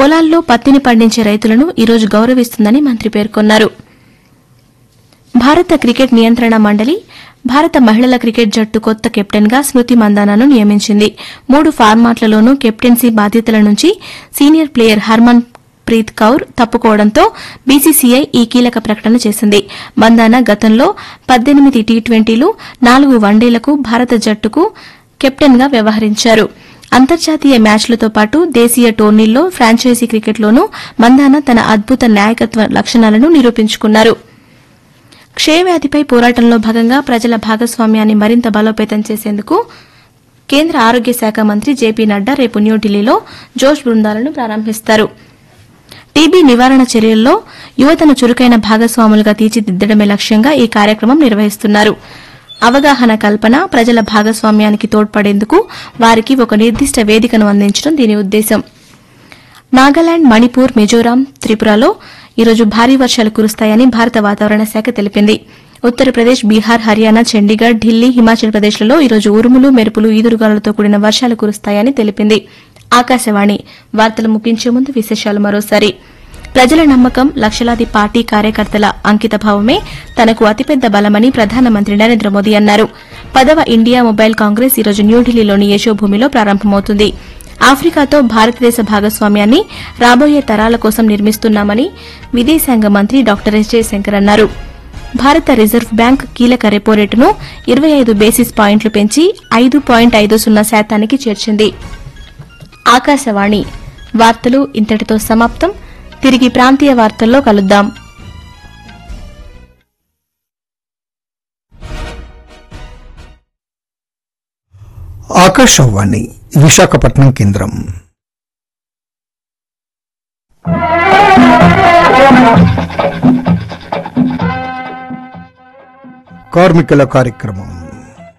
పొలాల్లో పత్తిని పండించే రైతులను ఈరోజు గౌరవిస్తుందని మంత్రి పేర్కొన్నారు భారత క్రికెట్ నియంత్రణ మండలి భారత మహిళల క్రికెట్ జట్టు కొత్త కెప్టెన్గా స్మృతి మందానాను నియమించింది మూడు ఫార్మాట్లలోనూ కెప్టెన్సీ బాధ్యతల నుంచి senior player Harmanpreet Kaur తప్పుకోవడంతో బీసీసీఐ ఈ కీలక ప్రకటన చేసింది మందాన గతంలో పద్దెనిమిది టీ ట్వంటీలు నాలుగు వన్డేలకు భారత జట్టుకు కెప్టెన్గా వ్యవహరించారు అంతర్జాతీయ మ్యాచ్లతో పాటు దేశీయ టోర్నీల్లో ఫ్రాంచైజీ క్రికెట్లోనూ మందాన తన అద్భుత నాయకత్వ లక్షణాలను నిరూపించుకున్నారు క్షయవ్యాధిపై పోరాటంలో భాగంగా ప్రజల భాగస్వామ్యాన్ని మరింత బలోపేతం చేసేందుకు కేంద్ర ఆరోగ్య శాఖ మంత్రి జేపీ నడ్డా రేపు న్యూఢిల్లీలో జోష్ బృందాలను ప్రారంభిస్తారు టీబీ నివారణ చర్యల్లో యువతను చురుకైన భాగస్వాములుగా తీర్చిదిద్దడమే లక్ష్యంగా ఈ కార్యక్రమం నిర్వహిస్తున్నారు అవగాహన కల్పన ప్రజల భాగస్వామ్యానికి తోడ్పడేందుకు వారికి ఒక నిర్దిష్ట వేదికను అందించడం దీని ఉద్దేశం నాగాలాండ్ మణిపూర్ మిజోరాం త్రిపురలో ఈరోజు భారీ వర్షాలు కురుస్తాయని భారత వాతావరణ శాఖ తెలిపింది ఉత్తరప్రదేశ్ బీహార్ హర్యానా చండీగఢ్ ఢిల్లీ హిమాచల్ ప్రదేశ్లలో ఈరోజు ఉరుములు మెరుపులు ఈదురుగాలులతో కూడిన వర్షాలు కురుస్తాయని తెలిపింది ఆకాశవాణి వార్తలు ముగించే ముందు విశేషాలు మరోసారి ప్రజల నమ్మకం లక్షలాది పార్టీ కార్యకర్తల అంకితభావమే తనకు అతిపెద్ద బలమని ప్రధానమంత్రి నరేంద్ర మోదీ అన్నారు పదవ ఇండియా మొబైల్ కాంగ్రెస్ ఈరోజు న్యూఢిల్లీలోని యశోభూమిలో ప్రారంభమవుతుంది ఆఫ్రికాతో భారతదేశ భాగస్వామ్యాన్ని రాబోయే తరాల కోసం నిర్మిస్తున్నామని విదేశాంగ మంత్రి డాక్టర్ ఎస్ జయశంకర్ అన్నారు భారత రిజర్వ్ బ్యాంక్ కీలక రెపో రేటును ఇరవై ఐదు బేసిస్ పాయింట్లు పెంచి ఐదు పాయింట్ ఐదు సున్నా శాతానికి చేర్చింది ఆకాశవాణి వార్తలు ఇంతటితో సమాప్తం తిరిగి ప్రాంతీయ వార్తల్లో కలుద్దాం ఆకాశవాణి విశాఖపట్నం కేంద్రం కార్మికుల కార్యక్రమం